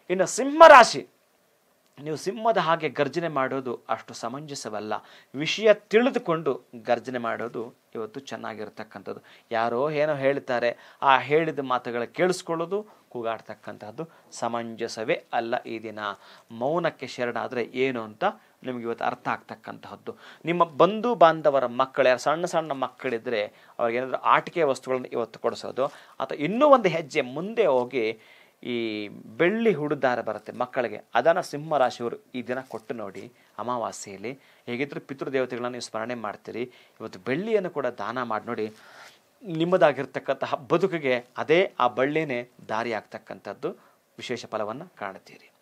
ಇನ್ನು ಸಿಂಹರಾಶಿ ನೀವು ಸಿಂಹದ ಹಾಗೆ ಗರ್ಜನೆ ಮಾಡೋದು ಅಷ್ಟು ಸಮಂಜಸವಲ್ಲ ವಿಷಯ ತಿಳಿದುಕೊಂಡು ಗರ್ಜನೆ ಮಾಡೋದು ಇವತ್ತು ಚೆನ್ನಾಗಿರ್ತಕ್ಕಂಥದ್ದು ಯಾರೋ ಏನೋ ಹೇಳ್ತಾರೆ ಆ ಹೇಳಿದ ಮಾತುಗಳ ಕೇಳಿಸ್ಕೊಳ್ಳೋದು ಕೂಗಾಡ್ತಕ್ಕಂತಹದ್ದು ಸಮಂಜಸವೇ ಅಲ್ಲ ಈ ದಿನ ಮೌನಕ್ಕೆ ಶರಣಾದರೆ ಏನು ಅಂತ ನಿಮಗೆ ಇವತ್ತು ಅರ್ಥ ಆಗ್ತಕ್ಕಂತಹದ್ದು ನಿಮ್ಮ ಬಂಧು ಬಾಂಧವರ ಮಕ್ಕಳು ಯಾರು ಸಣ್ಣ ಸಣ್ಣ ಮಕ್ಕಳಿದ್ರೆ ಅವ್ರಿಗೇನಾದರೂ ಆಟಿಕೆ ವಸ್ತುಗಳನ್ನು ಇವತ್ತು ಕೊಡಿಸೋದು ಅಥವಾ ಇನ್ನೂ ಒಂದು ಹೆಜ್ಜೆ ಮುಂದೆ ಹೋಗಿ ಈ ಬೆಳ್ಳಿ ಹುಡುದಾರ ಬರುತ್ತೆ ಮಕ್ಕಳಿಗೆ ಅದನ್ನು ಸಿಂಹರಾಶಿಯವರು ಈ ದಿನ ಕೊಟ್ಟು ನೋಡಿ ಅಮಾವಾಸ್ಯೆಯಲ್ಲಿ ಹೇಗಿದ್ದರೂ ಪಿತೃದೇವತೆಗಳನ್ನ ನೀವು ಸ್ಮರಣೆ ಮಾಡ್ತೀರಿ ಇವತ್ತು ಬೆಳ್ಳಿಯನ್ನು ಕೂಡ ದಾನ ಮಾಡಿ ನೋಡಿ ನಿಮ್ಮದಾಗಿರ್ತಕ್ಕಂತಹ ಬದುಕಿಗೆ ಅದೇ ಆ ಬಳ್ಳಿನೇ ದಾರಿ ಆಗ್ತಕ್ಕಂಥದ್ದು ವಿಶೇಷ ಫಲವನ್ನು ಕಾಣ್ತೀರಿ